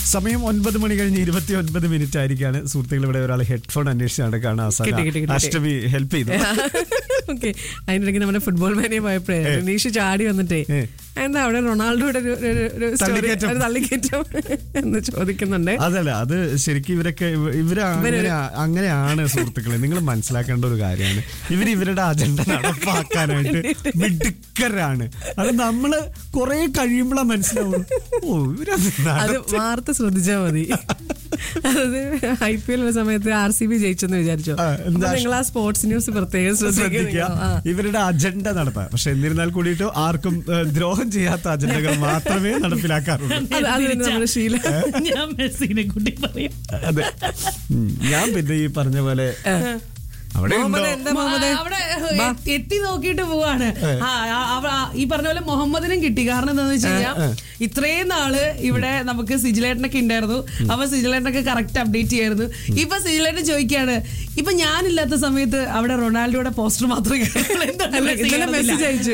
സമയം ഒൻപത് മണി കഴിഞ്ഞ് ഇരുപത്തി ഒൻപത് മിനിറ്റ് ആയിരിക്കാണ് സുഹൃത്തുക്കൾ ഇവിടെ ഒരാൾ ഹെഡ്ഫോൺ അന്വേഷിച്ച് നടക്കാണ് കിട്ടി, കിട്ടി, കിട്ടി. അഷ്ടമി ഹെൽപ്പ് ചെയ്തു ഓക്കെ അതിനിടയ്ക്ക് നമ്മുടെ ഫുട്ബോൾ മാനിയെ പോയപ്പോഴേ രനീഷ് ചാടി വന്നിട്ടേ ഏ. എന്താ അവിടെ റൊണാൾഡോയുടെ ഒരു- ഒരു- ഒരു story, തള്ളിക്കയറ്റം. ഒരു തള്ളിക്കയറ്റം എന്ന് ചോദിക്കുന്നുണ്ട് അതല്ല അത് ശരിക്കും ഇവരൊക്കെ ഇവ- ഇവര് അങ്ങനെ അങ്ങനെയാണ് സുഹൃത്തുക്കളെ നിങ്ങൾ മനസ്സിലാക്കേണ്ട ഒരു കാര്യമാണ് ഇവർ ഇവരുടെ അജണ്ട നടപ്പാക്കാനായിട്ട് മിടുക്കരാണ് അത് നമ്മള് കുറെ കഴിയുമ്പോഴാ മനസ്സിലാവുള്ളൂ ഓ ഇവരത് അത് നടത്തി- വാർത്ത ശ്രദ്ധിച്ചാൽ മതി അതായത് ഐ പി എൽ സമയത്ത് ആർ സി ബി ജയിച്ചെന്ന് വിചാരിച്ചോ ആ, എന്താ? അപ്പൊ നിങ്ങൾ ആ സ്പോർട്സ് ന്യൂസ് പ്രത്യേകം ശ്രദ്ധിക്കുക ശ്രദ്ധിക്കുക ആ. ഇവരുടെ അജണ്ട നടത്താം പക്ഷെ എന്നിരുന്നാൽ കൂടിയിട്ട് ആർക്കും ഏഹ്, ദ്രോഹം ചെയ്യാത്ത അജണ്ടകൾ മാത്രമേ നടപ്പിലാക്കാറുള്ളൂ അത് അത് തന്നെ നമ്മുടെ ശീലം ഞാൻ മെസ്സിനെ കുട്ടി പറയും അതെ ഉം. ഞാൻ പിന്നെ ഈ പറഞ്ഞ പോലെ അവിടെ ഉണ്ടോ മുഹമ്മദ് എന്താ മുഹമ്മദ് അവിടെ എ- എത്തി നോക്കിയിട്ട് പോവാണ് ആ, ആ, അവ- ആ, ഈ പറഞ്ഞ പോലെ മുഹമ്മദിനും കിട്ടി കാരണം എന്താന്ന് വെച്ച് കഴിഞ്ഞാൽ ഇത്രയും നാള് ഇവിടെ നമുക്ക് സിജിലേട്ടനൊക്കെ ഉണ്ടായിരുന്നു അപ്പൊ സിജിലേട്ടനൊക്കെ കറക്റ്റ് അപ്ഡേറ്റ് ചെയ്യായിരുന്നു ഇപ്പൊ സിജിലേട്ടൻ ചോദിക്കാണ് ഇപ്പൊ ഞാനില്ലാത്ത സമയത്ത് അവിടെ റൊണാൾഡോയുടെ പോസ്റ്റർ മാത്രമേ കാണുള്ളൂ. എന്താണ് അല്ല, മെസ്സി ഇന്നലെ മെസ്സി കാണുന്നില്ല? ജയിച്ചു.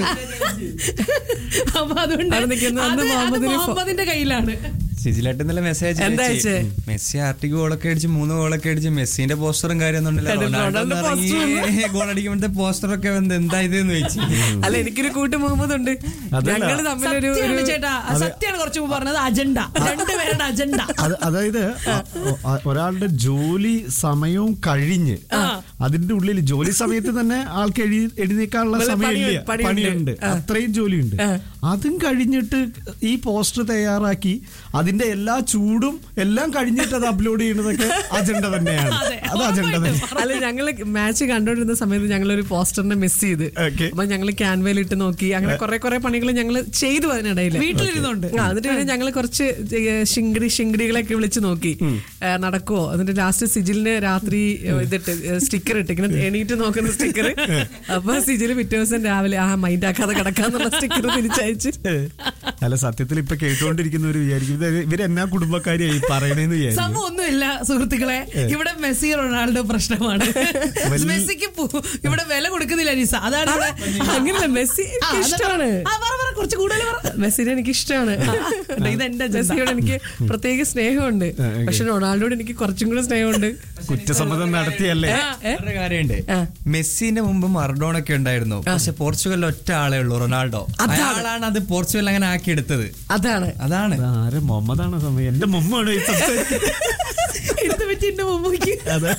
അപ്പൊ അതുകൊണ്ട് അവിടെ നിൽക്കുന്ന അത് അന്ന് അത് മുഹമ്മദിന് ഫോ- മുഹമ്മദിന്റെ കയ്യിലാണ് സിജിലായിട്ട് ഇന്നലെ മെസ്സേജ് എന്താ അയച്ചേ? മെസ്സി ആർട്ടിക് ഗോളൊക്കെ അടിച്ച് മൂന്ന് ഗോളൊക്കെ അടിച്ച് മെസ്സിന്റെ പോസ്റ്ററും കാര്യമൊന്നുമില്ല കണ്ടു, റൊണാൾഡോ ഗോൾ അടിക്കുമ്പോഴത്തെ പോസ്റ്ററൊക്കെ എന്ത് എന്താ ഇതെന്ന് ചോദിച്ചു അല്ല എനിക്കൊരു കൂട്ട് മുഹമ്മദ് ഉണ്ട് അതല്ല. ഞങ്ങള് തമ്മിലൊരു സത്യമാണ് ഒരു- ചേട്ടാ സത്യമാണ് കുറച്ച് മുമ്പ് പറഞ്ഞത് അജണ്ട രണ്ടുപേരുടെ അജണ്ട അത് അതായത് അ- ഒ- ഒരാളുടെ ജോലി സമയവും കഴിഞ്ഞ് അതിന്റെ ഉള്ളിൽ ജോലി സമയത്ത് തന്നെ ആൾക്ക് എഴി എഴുന്നേക്കാനുള്ള വല്ല സമയമില്ല പണിയുണ്ട്, പണിയുണ്ട്. പണിയുണ്ട് ആ. അത്രയും ജോലിയുണ്ട് അതും കഴിഞ്ഞിട്ട് ഈ പോസ്റ്റർ തയ്യാറാക്കി അതിന്റെ എല്ലാ ചൂടും എല്ലാം കഴിഞ്ഞിട്ട് അത് അപ്ലോഡ് ചെയ്യുന്നതൊക്കെ അജണ്ട തന്നെയാണ് അത് അജണ്ട തന്നെ അല്ല ഞങ്ങള് മാച്ച് കണ്ടോണ്ടിരുന്ന സമയത്ത് ഞങ്ങൾ ഒരു പോസ്റ്ററിനെ മിസ് ചെയ്ത് Okay. അപ്പൊ ഞങ്ങള് ക്യാൻവയിൽ ഇട്ട് നോക്കി അങ്ങനെ കുറെ കുറെ പണികൾ ഞങ്ങൾ ചെയ്തു അതിനിടയിൽ വീട്ടിലിരുന്നുണ്ട് ആ, എന്നിട്ട് പിന്നെ ഞങ്ങൾ കുറച്ച് ശിങ്കിടി ശിങ്കിടികളൊക്കെ വിളിച്ച് നോക്കി ഏ, നടക്കുവോ എന്നിട്ട് ലാസ്റ്റ് സിജിലിന് രാത്രി ഏ, ഇതിട്ട് സ്റ്റിക്കർ ഇട്ട് ഇങ്ങനെ എണീറ്റ് നോക്കുന്ന സ്റ്റിക്കർ അപ്പൊ സിജിൽ പിറ്റേ ദിവസം രാവിലെ ആ മൈൻഡ് ആക്കാതെ കിടക്കാന്നുള്ള സ്റ്റിക്കർ തിരിച്ചയച്ച് അല്ല സത്യത്തിൽ ഇപ്പൊ കേട്ടുകൊണ്ടിരിക്കുന്നവർ വിചാരിക്കും ഇത് ഇവരെന്നാ കുടുംബക്കാരിയായി പറയണേന്ന് വിചാരിക്കും സംഭവം ഒന്നുമില്ല സുഹൃത്തുക്കളെ ഇവിടെ മെസ്സി റൊണാൾഡോ പ്രശ്നമാണ് വലിയ- മെസ്സിക്ക് പു- ഇവിടെ വില കൊടുക്കുന്നില്ല നിസ അതാണ് ഇവിടെ അങ്ങനെയല്ല മെസ്സി ആ, എനിക്ക് അതാ ഇഷ്ടമാണ് പറ- ആ, പറ, പറ, കുറച്ച് കൂടുതൽ പറ. മെസ്സിനെ എനിക്ക് ഇഷ്ടമാണ് ഇത് എന്റെ അജണ്ട. മെസ്സിയോട് എനിക്ക് പ്രത്യേക സ്നേഹമുണ്ട് ആ, okay. പക്ഷെ റൊണാൾഡോട് എനിക്ക് കുറച്ചും കൂടെ സ്നേഹമുണ്ട് കുറ്റസമ്മതം നടത്തിയല്ലേ വേറൊരു കാര്യമുണ്ട് ആ. മെസ്സിന്റെ മുമ്പ് മർഡോണൊക്കെ ഉണ്ടായിരുന്നു പക്ഷെ പോർച്ചുഗലിൽ ഒറ്റ ആളേ ഉള്ളൂ റൊണാൾഡോ അയാളാണ് അത് പോർച്ചുഗൽ അങ്ങനെ ആക്കിയെടുത്തത് അതാണ് അതാണ് ആരെ മുഹമ്മദാണ് സമയം എന്റെ മുമ്മാണ് ഈ സംസാരിക്കുന്നത് എടുത്ത് വെച്ച് എന്റെ മുമ്പിക്ക് അതെ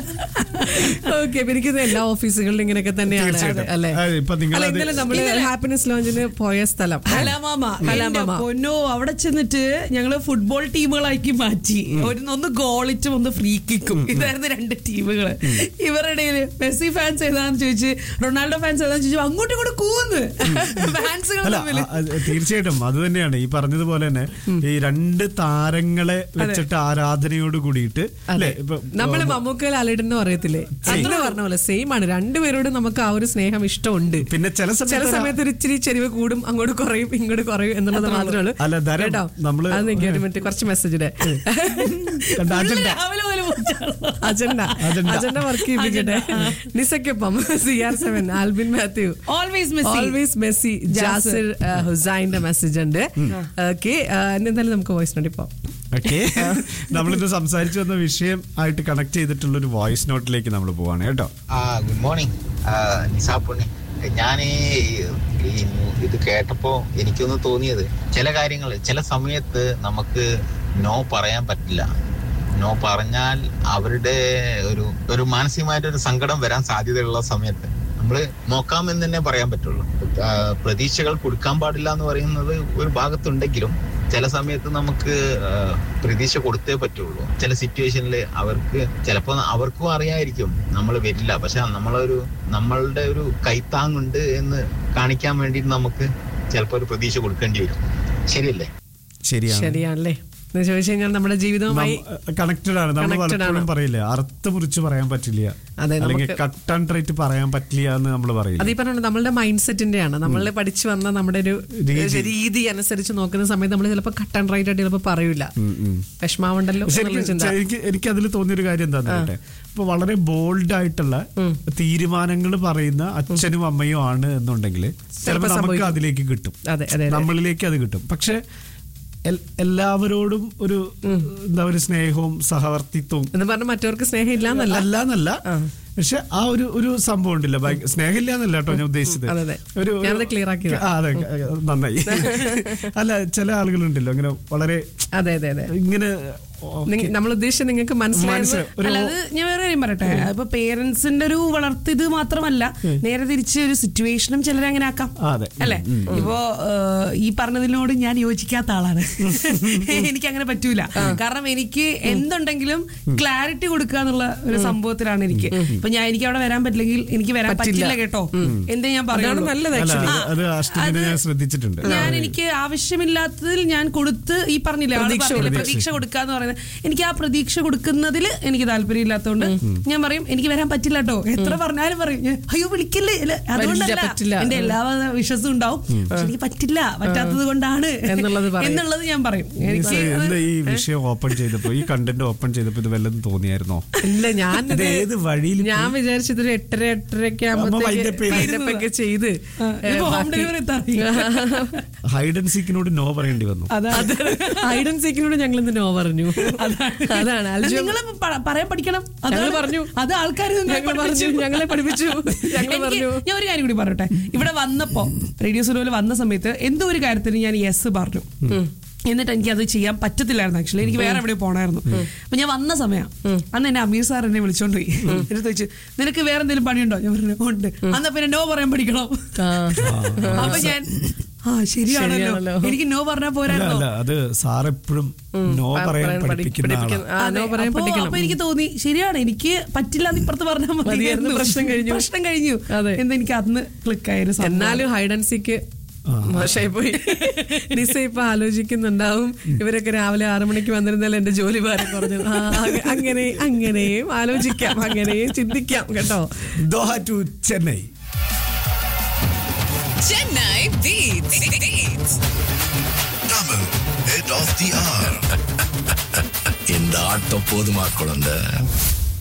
ഓക്കെ എനിക്കിത് എല്ലാ ഓഫീസുകളിലും ഇങ്ങനെയൊക്കെ തന്നെയാണ് തീർച്ചയായിട്ടും. അല്ലേ ആ, ഇപ്പൊ നിങ്ങൾ അല്ല, അത് ഇന്നലെ നമ്മള് ഹാപ്പിനെസ് ലോഞ്ചിന് പോയ സ്ഥലം കലാമാമ കലാമാമ. എന്റെ പൊന്നോ അവിടെ ചെന്നിട്ട് ഞങ്ങള് ഫുട്ബോൾ ടീമുകളാക്കി മാറ്റി ഒരു ഒന്ന് ഗോളിച്ചും ഒന്ന് ഫ്രീ കിക്കും ഇതായിരുന്നു രണ്ട് ടീമുകൾ ഇവരുടെ ഇടയില് മെസ്സി ഫാൻസ് ഏതാന്ന് ചോദിച്ച് റൊണാൾഡോ ഫാൻസ് ഏതാന്ന് ചോദിച്ചു അങ്ങോട്ടും ഇങ്ങോട്ടും കൂന്ന് ഫാൻസുകൾ അല്ല തമ്മില് ആ, ആ, തീർച്ചയായിട്ടും അത് തന്നെയാണ് ഈ പറഞ്ഞതുപോലെ തന്നെ ഈ രണ്ട് താരങ്ങളെ വെച്ചിട്ട് ആരാധനയോട് കൂടിയിട്ട് അല്ലെ ഇപ്പൊ നമ്മള് മമ്മൂക്ക ലാലേട്ടനും അറിയത്തില്ലേ അങ്ങനെ പറഞ്ഞ പോലെ സെയിം ആണ് രണ്ടുപേരോടും നമുക്ക് ആ ഒരു സ്നേഹം ഇഷ്ടമുണ്ട് പിന്നെ ചില ചില സമയത്ത് സമയത്ത് ഒരു ഇച്ചിരി ചെരിവ് കൂടും അങ്ങോട്ട് കുറയും ഇങ്ങോട്ട് കുറയും എന്നുള്ളത് മാത്രമേ ഉള്ളൂ അല്ല, ധരം, കേട്ടോ നമ്മള് അത് നിൽക്കി ഒരു മിനിറ്റ് കുറച്ച് മെസ്സേജ് ഇടേ കണ്ട അജണ്ട രാവിലെ പോലെ അജണ്ട അജണ്ട. അജണ്ട വർക്ക് ചെയ്യിപ്പിക്കട്ടെ നിസയ്ക്കൊപ്പം C R seven Albin Mathew always Messi always Messi Jasir ഹുസൈന്റെ മെസ്സേജ് ഉണ്ട് ഓക്കെ എന്തായാലും നമുക്ക് വോയിസ് നോട്ട് ഇപ്പൊ ഓക്കെ നമ്മളിന്ന് സംസാരിച്ചു വന്ന വിഷയം ആയിട്ട് കണക്ട് ചെയ്തിട്ടുള്ള ഒരു വോയിസ് നോട്ടിലേക്ക് നമ്മൾ പോവാണ് കേട്ടോ ആ ഗുഡ് മോർണിംഗ് നിസാപ്പുണ്ണി ഞാൻ ഇത് കേട്ടപ്പോ എനിക്കൊന്ന് തോന്നിയത് ചില കാര്യങ്ങൾ ചില സമയത്ത് നമുക്ക് നോ പറയാൻ പറ്റില്ല നോ പറഞ്ഞാൽ അവരുടെ ഒരു ഒരു മാനസികമായിട്ട് ഒരു സങ്കടം വരാൻ സാധ്യതയുള്ള സമയത്ത് നമ്മൾ നോക്കാമെന്ന് തന്നെ പറയാൻ പറ്റുള്ളൂ ആ, പ്രതീക്ഷകൾ കൊടുക്കാൻ പാടില്ല എന്ന് പറയുന്നത് ഒരു ഭാഗത്തുണ്ടെങ്കിലും ചില സമയത്ത് നമുക്ക് ആ, പ്രതീക്ഷ കൊടുത്തേ പറ്റുള്ളൂ ചില സിറ്റുവേഷനിൽ അവർക്ക് ചിലപ്പോൾ അവർക്കും അറിയായിരിക്കും നമ്മൾ വരില്ല പക്ഷെ നമ്മളൊരു നമ്മളുടെ ഒരു കൈത്താങ്ങുണ്ട് എന്ന് കാണിക്കാൻ വേണ്ടി നമുക്ക് ചിലപ്പോൾ ഒരു പ്രതീക്ഷ കൊടുക്കേണ്ടി വരും ശരിയല്ലേ ശരിയാണ് ശരിയാണല്ലേ എന്ന് ചോദിച്ചു കഴിഞ്ഞാൽ നമ്മുടെ ജീവിതവുമായി കണക്റ്റഡ് ആണ് നമ്മൾ Connected പലപ്പോഴും ആണ്. പറയില്ലേ അറുത്ത് മുറിച്ച് പറയാൻ പറ്റില്ല അതെ, അല്ലെങ്കിൽ നമുക്ക് കട്ട് ആൻഡ് റൈറ്റ് പറയാൻ പറ്റില്ല എന്ന് നമ്മൾ പറയില്ല അത് ഈ പറഞ്ഞ നമ്മളുടെ മൈൻഡ് സെറ്റിന്റെയാണ് നമ്മൾ പഠിച്ചു വന്ന നമ്മുടെ ഒരു രീതി. രീതി അനുസരിച്ച് നോക്കുന്ന സമയത്ത് നമ്മൾ ചിലപ്പോൾ കട്ട് ആൻഡ് റൈറ്റ് ആയിട്ട് ചിലപ്പോൾ പറയൂല വിഷമാവണ്ടല്ലോ പക്ഷെ എന്നുള്ള എനിക്ക് ചിന്ത എനിക്ക് എനിക്ക് അതിൽ തോന്നിയൊരു കാര്യം എന്താന്ന് പറയട്ടെ ഇപ്പൊ വളരെ ബോൾഡ് ആയിട്ടുള്ള തീരുമാനങ്ങൾ പറയുന്ന അച്ഛനും അമ്മയും ആണ് എന്നുണ്ടെങ്കിൽ ചിലപ്പോൾ നമുക്ക് സംഭവിക്കും. അതിലേക്ക് കിട്ടും അതെ അതെ അതെ. നമ്മളിലേക്ക് അത് കിട്ടും പക്ഷെ എൽ- എല്ലാവരോടും ഒരു എന്താ ഒരു സ്നേഹവും സഹവർത്തിത്വവും എന്ന് പറഞ്ഞ മറ്റവർക്ക് സ്നേഹം ഇല്ലാന്നല്ല അല്ല എന്നല്ല പക്ഷെ ആ ഒരു ഒരു സംഭവം ഉണ്ടല്ലോ ഭയ- സ്നേഹമില്ല എന്നല്ല കേട്ടോ ഞാൻ ഉദ്ദേശിച്ചത് അതെ, അതെ. ഒരു ഞാനത് clear ആക്കിയതാ. ആ, അതെ നന്നായി അല്ല ചില ആളുകളുണ്ടല്ലോ അങ്ങനെ വളരെ അതെ അതെ അതെ ഇങ്ങനെ നിങ്ങ- നമ്മൾ ഉദ്ദേശിച്ച നിങ്ങൾക്ക് മനസ്സിലായത് മനസ്സിലായി. ഒരു അല്ല അത് ഞാൻ വേറെ കാര്യം പറയട്ടെ ഇപ്പൊ പേരൻസിന്റെ ഒരു വളർത്ത് ഇത് മാത്രമല്ല നേരെ തിരിച്ച് ഒരു സിറ്റുവേഷനും ചിലരെ അങ്ങനെ ആക്കാം ആ, അതെ. അല്ലെ ഇപ്പോ ഏഹ്, ഈ പറഞ്ഞതിനോട് ഞാൻ യോജിക്കാത്ത ആളാണ് എനിക്ക് അങ്ങനെ പറ്റൂല കാരണം എനിക്ക് എന്തുണ്ടെങ്കിലും ക്ലാരിറ്റി കൊടുക്കുക എന്നുള്ള ഒരു സംഭവത്തിലാണ് എനിക്ക് ഇപ്പൊ ഞാൻ എനിക്ക് അവിടെ വരാൻ പറ്റില്ലെങ്കിൽ എനിക്ക് വരാൻ പറ്റില്ല കേട്ടോ എന്തേ ഞാൻ അതാണ് പറയുള്ളൂ നല്ലത് അല്ല ആക്ച്വലി അത് അത് അഷ്ടമിനെ ഞാൻ ശ്രദ്ധിച്ചിട്ടുണ്ട് ഞാൻ എനിക്ക് ആവശ്യമില്ലാത്തതിൽ ഞാൻ കൊടുത്ത് ഈ പറഞ്ഞില്ലേ ആള് പറഞ്ഞില്ലേ, പ്രതീക്ഷ കൊടുക്കുക എന്ന് പറയുന്നത് എനിക്ക് ആ പ്രതീക്ഷ കൊടുക്കുന്നതിൽ എനിക്ക് താല്പര്യമില്ലാത്തതുകൊണ്ട് ഞാൻ പറയും എനിക്ക് വരാൻ പറ്റില്ല കേട്ടോ എത്ര പറഞ്ഞാലും പറയും ഞാൻ, അയ്യോ വിളിക്കല്ലേ ഇല്ല, അതുകൊണ്ടല്ല പറ്റില്ല. എന്റെ എല്ലാ വിശ്വസും ഉണ്ടാവും പക്ഷെ എനിക്ക് പറ്റില്ല പറ്റാത്തത് കൊണ്ടാണ് എന്നുള്ളത് പറയും. എന്നുള്ളത് ഞാൻ പറയും എനിക്ക് എന്താ ഈ വിഷയം ഓപ്പൺ ചെയ്തപ്പോ ഈ കണ്ടന്റ് ഓപ്പൺ ചെയ്തപ്പോ ഇത് വല്ലതും തോന്നിയായിരുന്നോ ഇല്ല ഞാൻ ഇത് ഏത് വഴിയിൽ ഞാൻ വിചാരിച്ചത് ഒരു എട്ടര എട്ടരയൊക്കെ അമ്മ wind up ചെയ്ത്. ആകുമ്പോഴത്തേക്ക് ചെയ്ത് ഇപ്പൊ home delivery എത്താറായി. ഹൈഡ് ആൻഡ് സീക്കിനോട് നോ പറയേണ്ടി വന്നു അതാണ് ഹൈഡൻ സീക്കിനോട് ഞങ്ങൾ ഇന്ന് നോ പറഞ്ഞു അതാണ് അൽജോ നിങ്ങൾ പറയാൻ പഠിക്കണം ഞങ്ങൾ അതാണ് പറഞ്ഞു. അത് ആൾക്കാർ ഞങ്ങൾ പറഞ്ഞു ഞങ്ങളെ പഠിപ്പിച്ചു ഞങ്ങൾ എനിക്ക് പറഞ്ഞു ഞാൻ ഒരു കാര്യം കൂടി പറയട്ടെ ഇവിടെ വന്നപ്പോ റേഡിയോ സുലോയിൽ വന്ന സമയത്ത് എന്തോ ഒരു കാര്യത്തിന് ഞാൻ യെസ് പറഞ്ഞു എന്നിട്ട് എനിക്ക് അത് ചെയ്യാൻ പറ്റത്തില്ലായിരുന്നു ആക്ച്വലി എനിക്ക് വേറെ എവിടെ പോണായിരുന്നു അപ്പൊ ഞാൻ വന്ന സമയം അന്ന് എന്നെ അമീർ സാർ എന്നെ വിളിച്ചോണ്ട് പോയി എന്നിട്ട് ചോദിച്ചു നിനക്ക് വേറെ എന്തെങ്കിലും പണിയുണ്ടോ ഞാൻ പറഞ്ഞു ഉണ്ട് അന്ന് പിന്നെ നോ പറയാൻ പഠിക്കണം ആ. അപ്പൊ ഞാൻ ആ ശരിയാണല്ലോ ശരിയാണല്ലോ. എനിക്ക് നോ പറഞ്ഞാൽ അല്ല പോരായിരുന്നോ അല്ല അത് സാർ എപ്പോഴും നോ ആ, പറയാൻ പറയാൻ പഠിപ്പിക്കുന്ന പഠിപ്പിക്കുന്ന- ആളാണ് ആ, നോ അതെ, പറയാൻ അപ്പൊ- പഠിക്കണം അപ്പൊ എനിക്ക് തോന്നി ശരിയാണ് എനിക്ക് പറ്റില്ല എന്ന് ഇപ്പുറത്ത് പറഞ്ഞാൽ മതിയായിരുന്നു, മതിയായിരുന്നു പ്രശ്നം കഴിഞ്ഞു. പ്രശ്നം കഴിഞ്ഞു അതെ. എന്ന് എനിക്ക് അന്ന് ക്ലിക്ക് ആയൊരു സംഭവം. എന്നാലും ഹൈഡൻസിക്ക് മോശമായി പോയി നിസ ഇപ്പൊ ആലോചിക്കുന്നുണ്ടാവും ഇവരൊക്കെ രാവിലെ ആറു മണിക്ക് വന്നിരുന്നാൽ എന്റെ ജോലി ഭാരം കുറഞ്ഞു ആ, അങ്ങ- അങ്ങനെ അങ്ങനെയും ആലോചിക്കാം അങ്ങനെയും ചിന്തിക്കാം കേട്ടോ Doha to Chennai Chennai Beats. Beats. Tamil, head of the hour. இந்த ஆட்டம் போதுமா குழந்தை